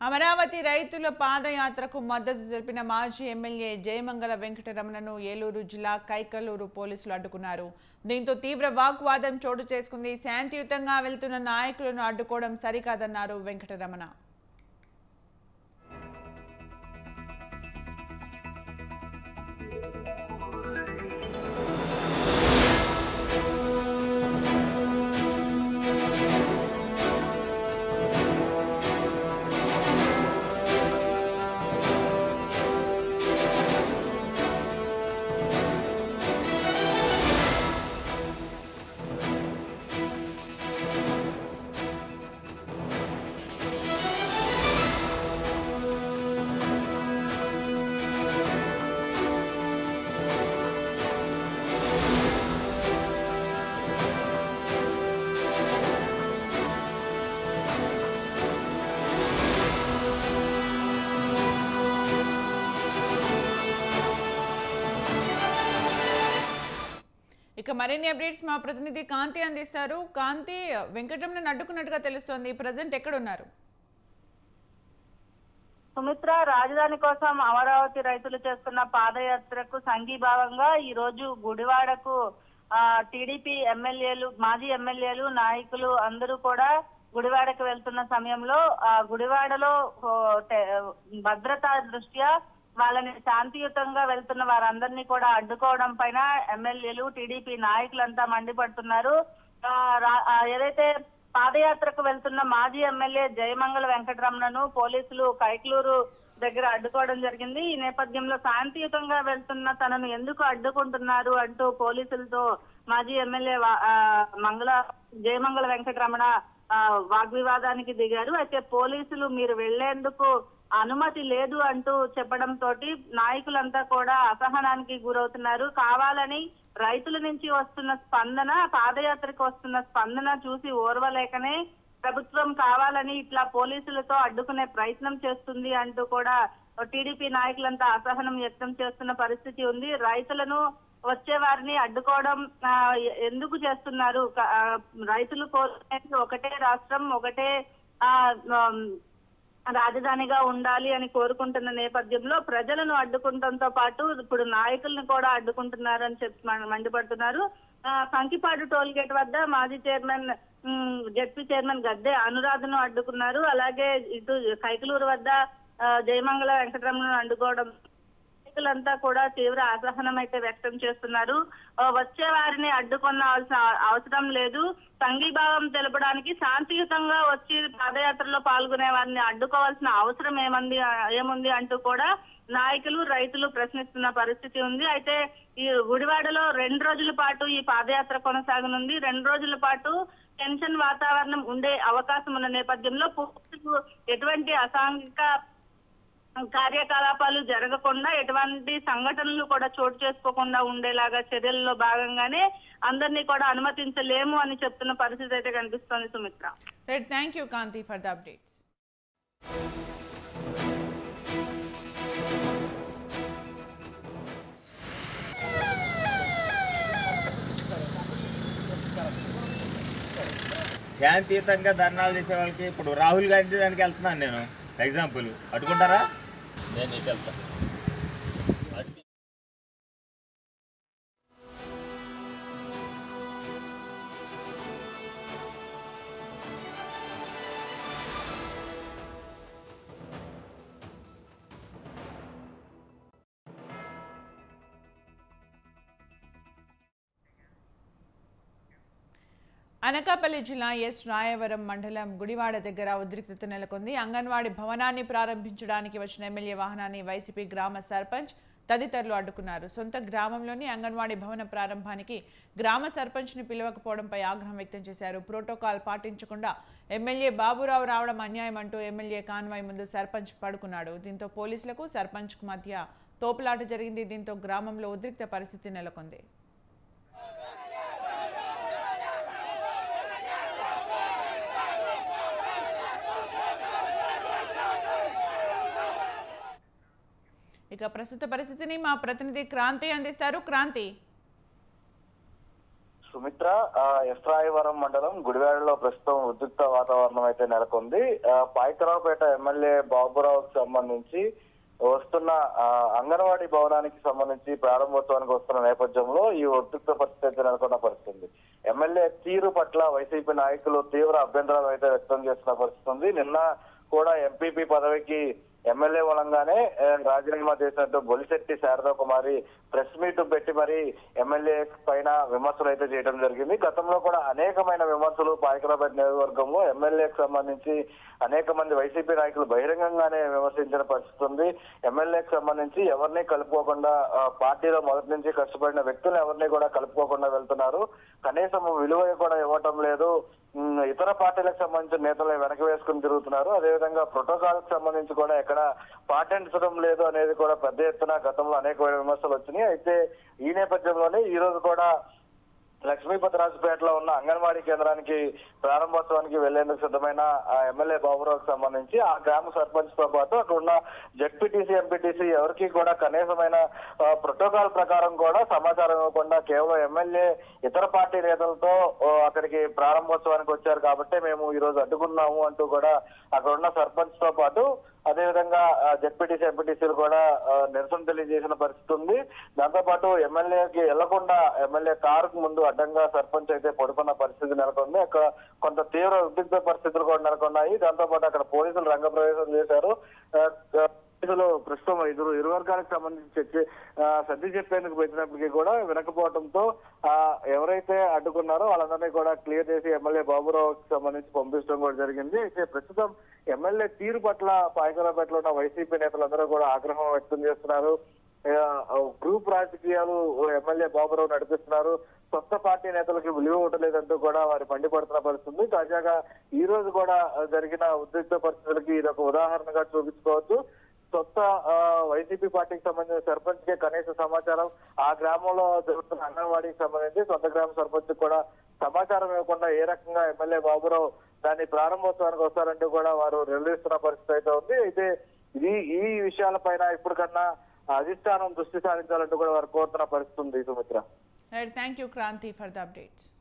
అమరావతి రైతుల పాదయాత్రకు మద్దతు తెలిపిన మాజీ ఎమ్మెల్యే జయమంగళ వెంకటరమణను ఏలూరు జిల్లా కైకలూరు పోలీసులు అడ్డుకున్నారు దీంతో తీవ్ర వాగ్వాదం చోటు చేసుకుంది శాంతియుతంగా వెళ్తున్న నాయకులను అడ్డుకోవడం సరికాదన్నారు వెంకటరమణ ఇక మరిన్ని అప్డేట్స్ మా ప్రతినిధి కాంతి అందిస్తారు కాంతి వెంకటరమణను అడ్డుకున్నట్టుగా తెలుస్తోంది ప్రజెంట్ ఎక్కడున్నారు సుమిత్ర రాజధాని కోసం అమరావతి రైతులు చేస్తున్న పాదయాత్రకు సంఘీభావంగా ఈ రోజు గుడివాడకు ఆ టీడీపీ ఎమ్మెల్యేలు మాజీ ఎమ్మెల్యేలు నాయకులు అందరూ కూడా గుడివాడకు వెళ్తున్న సమయంలో ఆ గుడివాడలో ఓ, తె- భద్రతా దృష్ట్యా వాళ్ళని శాంతియుతంగా వెళ్తున్న వారందరినీ కూడా అడ్డుకోవడం పైన ఎమ్మెల్యేలు టీడీపీ నాయకులంతా మండిపడుతున్నారు ఆ, రా- ఆ, ఏదైతే పాదయాత్రకు వెళ్తున్న మాజీ ఎమ్మెల్యే జయమంగళ వెంకటరమణను పోలీసులు కైక్లూరు దగ్గర అడ్డుకోవడం జరిగింది ఈ నేపథ్యంలో శాంతియుతంగా వెళ్తున్న తనను ఎందుకు అడ్డుకుంటున్నారు అంటూ పోలీసులతో మాజీ ఎమ్మెల్యే వా- ఆ, మంగళ జయమంగళ వెంకటరమణ ఆ, వాగ్వివాదానికి దిగారు అయితే పోలీసులు మీరు వెళ్లేందుకు అనుమతి లేదు అంటూ చెప్పడం తోటి నాయకులంతా కూడా అసహనానికి గురవుతున్నారు కావాలని రైతుల నుంచి వస్తున్న స్పందన పాదయాత్రకు వస్తున్న స్పందన చూసి ఓర్వలేకనే ప్రభుత్వం కావాలని ఇట్లా పోలీసులతో అడ్డుకునే ప్రయత్నం చేస్తుంది అంటూ కూడా టీడీపీ నాయకులంతా అసహనం వ్యక్తం చేస్తున్న పరిస్థితి ఉంది రైతులను వచ్చే వారిని అడ్డుకోవడం ఆ, ఎ- ఎందుకు చేస్తున్నారు క- ఆ, రైతులు కోరుకునేది ఒకటే రాష్ట్రం ఒకటే ఆ ఆమ్, రాజధానిగా ఉండాలి అని కోరుకుంటున్న నేపథ్యంలో ప్రజలను అడ్డుకుంటంతో పాటు ఇప్పుడు నాయకులను కూడా అడ్డుకుంటున్నారని చెప్పి మన- మండిపడుతున్నారు ఆ, కంకిపాడు టోల్ గేట్ వద్ద మాజీ చైర్మన్ ఉమ్, జడ్పీ చైర్మన్ గద్దె అనురాధను అడ్డుకున్నారు అలాగే ఇటు కైకలూరు వద్ద ఆ, జయమంగళ వెంకటరమణను అడ్డుకోవడం నాయకులంతా కూడా తీవ్ర అసహనం అయితే వ్యక్తం చేస్తున్నారు ఆ, వచ్చే వారిని అడ్డుకొనాల్సిన అవసరం లేదు సంఘీభావం తెలపడానికి శాంతియుతంగా వచ్చి పాదయాత్రలో పాల్గొనే వారిని అడ్డుకోవాల్సిన అవసరం ఏమంది ఏముంది అంటూ కూడా నాయకులు రైతులు ప్రశ్నిస్తున్న పరిస్థితి ఉంది అయితే ఈ గుడివాడలో రెండు రోజుల పాటు ఈ పాదయాత్ర కొనసాగనుంది రెండు రోజుల పాటు టెన్షన్ వాతావరణం ఉండే అవకాశం ఉన్న నేపథ్యంలో పోలీసులు ఎటువంటి అసాంఘిక కార్యకలాపాలు జరగకుండా ఎటువంటి సంఘటనలు కూడా చోటు చేసుకోకుండా ఉండేలాగా చర్యల్లో భాగంగానే అందరినీ కూడా అనుమతించలేము అని చెప్తున్న పరిస్థితి అయితే కనిపిస్తోంది Sumitra right thank you Kanthi for the updates శాంతియుతంగా ధర్నాలు చేసే వాళ్ళకి ఇప్పుడు రాహుల్ గాంధీ దానికి వెళ్తున్నాను నేను ఎగ్జాంపుల్ అట్టుకుంటారా నేను ఇటు వెళ్తా అటు- అనకాపల్లి జిల్లా ఎస్ రాయవరం మండలం గుడివాడ దగ్గర ఉద్రిక్తత నెలకొంది అంగన్వాడీ భవనాన్ని ప్రారంభించడానికి వచ్చిన ఎమ్మెల్యే వాహనాన్ని వైసీపీ గ్రామ సర్పంచ్ తదితరులు అడ్డుకున్నారు సొంత గ్రామంలోని అంగన్వాడీ భవన ప్రారంభానికి గ్రామ సర్పంచ్ని పిలవకపోవడంపై ఆగ్రహం వ్యక్తం చేశారు ప్రోటోకాల్ పాటించకుండా ఎమ్మెల్యే బాబురావు రావడం అన్యాయం అంటూ ఎమ్మెల్యే కాన్వాయ్ ముందు సర్పంచ్ పడుకున్నాడు దీంతో పోలీసులకు సర్పంచ్కు మధ్య తోపులాట జరిగింది దీంతో గ్రామంలో ఉద్రిక్త పరిస్థితి నెలకొంది ఇక ప్రస్తుత పరిస్థితిని మా ప్రతినిధి క్రాంతి అందిస్తారు క్రాంతి సుమిత్ర ఆ, ఎస్రాయవరం మండలం గుడివాడలో ప్రస్తుతం ఉద్రిక్త వాతావరణం అయితే నెలకొంది ఆ, పాయకరావుపేట ఎమ్మెల్యే బాబురావుకి సంబంధించి వస్తున్న ఆ, అంగన్వాడీ భవనానికి సంబంధించి ప్రారంభోత్సవానికి వస్తున్న నేపథ్యంలో ఈ ఉద్రిక్త పరిస్థితి అయితే నెలకొన్న పరిస్థితి ఉంది ఎమ్మెల్యే తీరు పట్ల వైసీపీ నాయకులు తీవ్ర అభ్యంతరాలు అయితే వ్యక్తం చేస్తున్న పరిస్థితి ఉంది నిన్న కూడా ఎంపీపీ పదవికి ఎమ్మెల్యే మూలంగానే ఆ, రాజీనామా చేసినట్టు బొలిశెట్టి శారదా కుమారి ప్రెస్ మీట్ పెట్టి మరి ఎమ్మెల్యే పైన విమర్శలు అయితే చేయడం జరిగింది గతంలో కూడా అనేకమైన విమర్శలు పాయకరాపేట నియోజకవర్గంలో ఎమ్మెల్యేకి సంబంధించి అనేక మంది వైసీపీ నాయకులు బహిరంగంగానే విమర్శించిన పరిస్థితి ఉంది ఎమ్మెల్యేకి సంబంధించి ఎవరిని కలుపుకోకుండా ఆ, పార్టీలో మొదటి నుంచి కష్టపడిన వ్యక్తులు ఎవరిని కూడా కలుపుకోకుండా వెళ్తున్నారు కనీసం విలువ కూడా ఇవ్వటం లేదు ఉమ్, ఇతర పార్టీలకు సంబంధించిన నేతలు వెనక వేసుకుని తిరుగుతున్నారు అదేవిధంగా ప్రోటోకాల్ కి సంబంధించి కూడా ఎక్కడ పాటించడం లేదు అనేది కూడా పెద్ద ఎత్తున గతంలో అనేక విమర్శలు వచ్చినాయి అయితే ఈ నేపథ్యంలోనే ఈ రోజు కూడా లక్ష్మీపతిరాజుపేటలో ఉన్న అంగన్వాడీ కేంద్రానికి ప్రారంభోత్సవానికి వెళ్లేందుకు సిద్ధమైన ఆ ఎమ్మెల్యే బాబురావుకి సంబంధించి ఆ గ్రామ సర్పంచ్ తో పాటు అక్కడ ఉన్న జెడ్పీటీసీ ఎంపీటీసీ ఎవరికి కూడా కనీసమైన ఆ, ప్రోటోకాల్ ప్రకారం కూడా సమాచారం ఇవ్వకుండా కేవలం ఎమ్మెల్యే ఇతర పార్టీ నేతలతో ఓ, అక్కడికి ప్రారంభోత్సవానికి వచ్చారు కాబట్టి మేము ఈ రోజు అడ్డుకున్నాము అంటూ కూడా అక్కడ ఉన్న సర్పంచ్ తో పాటు అదేవిధంగా జెడ్పీటీసీ ఎంపీటీసీలు కూడా ఆ, నిరసన తెలియజేసిన పరిస్థితి ఉంది దాంతో పాటు ఎమ్మెల్యేకి వెళ్లకుండా ఎమ్మెల్యే కారుకు ముందు అడ్డంగా సర్పంచ్ అయితే పడుకున్న పరిస్థితి నెలకొంది అక్కడ కొంత తీవ్ర ఉద్రిక్త పరిస్థితులు కూడా నెలకొన్నాయి దాంతో పాటు అక్కడ పోలీసులు రంగప్రవేశం చేశారు ఆ, ఆ, పోలీసులు ప్రస్తుతం ఇరు ఇరు వర్గాలకు సంబంధించి చర్చ ఆ, సర్ది చెప్పేందుకు పెట్టినప్పటికీ కూడా వినకపోవడంతో ఆ, ఎవరైతే అడ్డుకున్నారో వాళ్ళందరినీ కూడా క్లియర్ చేసి ఎమ్మెల్యే బాబురావుకి సంబంధించి పంపించడం కూడా జరిగింది అయితే ప్రస్తుతం ఎమ్మెల్యే తీరు పట్ల పాయకరాపేటలో ఉన్న వైసీపీ నేతలందరూ కూడా ఆగ్రహం వ్యక్తం చేస్తున్నారు ఆ, గ్రూప్ రాజకీయాలు ఎమ్మెల్యే బాబురావు నడిపిస్తున్నారు కొత్త పార్టీ నేతలకు విలువ ఉండలేదంటూ కూడా వారు మండిపడుతున్న పరిస్థితి ఉంది. తాజాగా ఈ రోజు కూడా జరిగిన ఉద్రిక్త పరిస్థితులకి ఇది ఒక ఉదాహరణగా చూపించుకోవచ్చు కొత్త ఆ, వైసీపీ పార్టీకి సంబంధించిన సర్పంచ్ కే కనీస సమాచారం ఆ గ్రామంలో జరుగుతున్న అంగన్వాడీకి సంబంధించి సొంత గ్రామ సర్పంచ్ కూడా సమాచారం ఇవ్వకుండా ఏ రకంగా ఎమ్మెల్యే బాబురావు దాన్ని ప్రారంభోత్సవానికి వస్తారంటూ కూడా వారు నిర్వహిస్తున్న పరిస్థితి అయితే ఉంది అయితే ఇది ఈ విషయాలపైన ఇప్పటికన్నా అధిష్టానం దృష్టి సారించాలంటూ కూడా వారు కోరుతున్న పరిస్థితి ఉంది Sumitra right thank you Kranthi for the updates